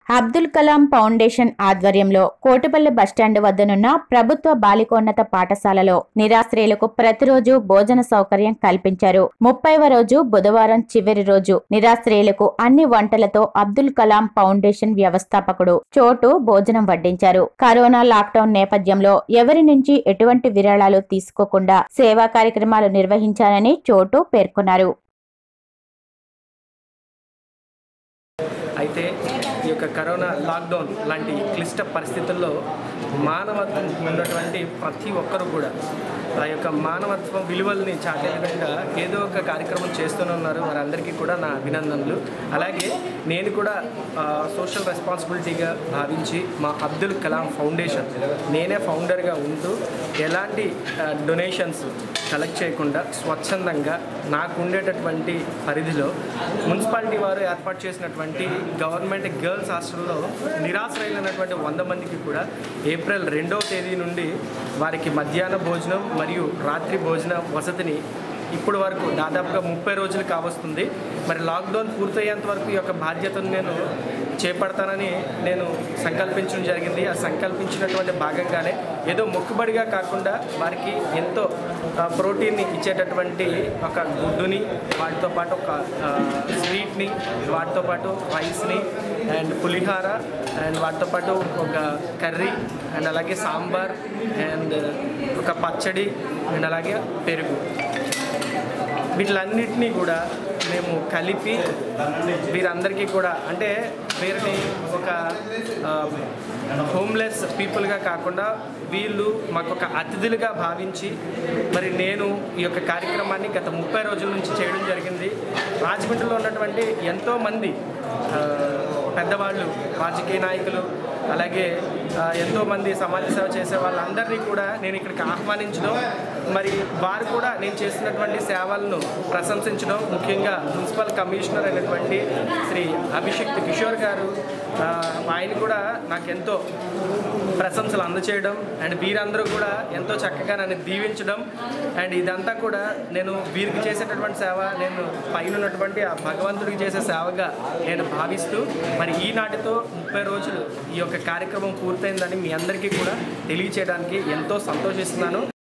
Abdul Kalam foundation ఆధ్వర్యంలో Kotipalli bus stand వద్దనున్న ప్రభుత్వ బాలికోన్నత పాఠశాలలో నిరాశ్రయులకు ప్రతిరోజు భోజన సౌకర్యం కల్పించారు ముప్పైవ రోజు బుధవారం చివరి రోజు నిరాశ్రయులకు అన్ని వంటలతో అబ్దుల్ కలాం ఫౌండేషన్ వ్యవస్థాపకుడు చోటు భోజనం వడ్డించారు కరోనా లాక్డౌన్ నేపథ్యంలో ఎవరి నుంచి ఎటువంటి విరాళాలు తీసుకోకుండా సేవా కార్యక్రమాలు నిర్వహించారని చోటు పేర్కొన్నారు అయితే ఈ యొక్క కరోనా లాక్డౌన్ లాంటి క్లిష్ట పరిస్థితుల్లో మానవత్వం ఉన్నటువంటి ప్రతి ఒక్కరు కూడా ఆ యొక్క మానవత్వం విలువల్ని చాటే విధంగా ఏదో ఒక కార్యక్రమం చేస్తూనే ఉన్నారు వారందరికీ కూడా నా అభినందనలు అలాగే నేను కూడా సోషల్ రెస్పాన్సిబిలిటీగా భావించి మా అబ్దుల్ కలాం ఫౌండేషన్ నేనే ఫౌండర్గా ఉంటూ ఎలాంటి డొనేషన్స్ కలెక్ట్ చేయకుండా స్వచ్ఛందంగా నాకు ఉండేటటువంటి పరిధిలో మున్సిపాలిటీ వారు ఏర్పాటు చేసినటువంటి గవర్నమెంట్ గర్ల్స్ హాస్టల్లో నిరాశ్రయులైనటువంటి వంద మందికి కూడా ఏప్రిల్ రెండవ తేదీ నుండి వారికి మధ్యాహ్న భోజనం మరియు రాత్రి భోజన వసతిని ఇప్పుడు వరకు దాదాపుగా ముప్పై రోజులు కావస్తుంది మరి లాక్డౌన్ పూర్తయ్యేంత వరకు ఈ యొక్క బాధ్యతను నేను చేపడతానని నేను సంకల్పించడం జరిగింది ఆ సంకల్పించినటువంటి భాగంగానే ఏదో మొక్కుబడిగా కాకుండా వారికి ఎంతో ఆ, ప్రోటీన్ని ఇచ్చేటటువంటి ఒక గుడ్డుని వాటితో పాటు ఒక ఆ, స్వీట్ని వాటితో పాటు రైస్ని అండ్ పులిహార అండ్ వాటితో పాటు ఒక కర్రీ అండ్ అలాగే సాంబార్ అండ్ ఒక పచ్చడి అండ్ అలాగే పెరుగు వీటిలన్నిటినీ కూడా మేము కలిపి వీరందరికీ కూడా అంటే వీరిని ఒక హోమ్లెస్ పీపుల్గా కాకుండా వీళ్ళు మాకు ఒక అతిథులుగా భావించి మరి నేను ఈ యొక్క కార్యక్రమాన్ని గత ముప్పై రోజుల నుంచి చేయడం జరిగింది రాజమండ్రిలో ఉన్నటువంటి ఎంతోమంది ఆ, పెద్దవాళ్ళు రాజకీయ నాయకులు అలాగే ఆ, ఎంతోమంది సమాజ సేవ చేసే వాళ్ళందరినీ కూడా నేను ఇక్కడికి ఆహ్వానించడం మరి వారు కూడా నేను చేసినటువంటి సేవలను ప్రశంసించడం ముఖ్యంగా మున్సిపల్ కమిషనర్ అయినటువంటి శ్రీ అభిషేక్ కిషోర్ గారు ఆ, ఆయన కూడా నాకెంతో ప్రశంసలు అందచేయడం అండ్ వీరందరూ కూడా ఎంతో చక్కగా నన్ను దీవించడం అండ్ ఇదంతా కూడా నేను వీరికి చేసేటటువంటి సేవ నేను పైన ఉన్నటువంటి ఆ భగవంతుడికి చేసే సేవగా నేను భావిస్తూ మరి ఈనాటితో ముప్పై రోజులు ఈ యొక్క కార్యక్రమం పూర్తయిందని మీ అందరికీ కూడా తెలియచేయడానికి ఎంతో సంతోషిస్తున్నాను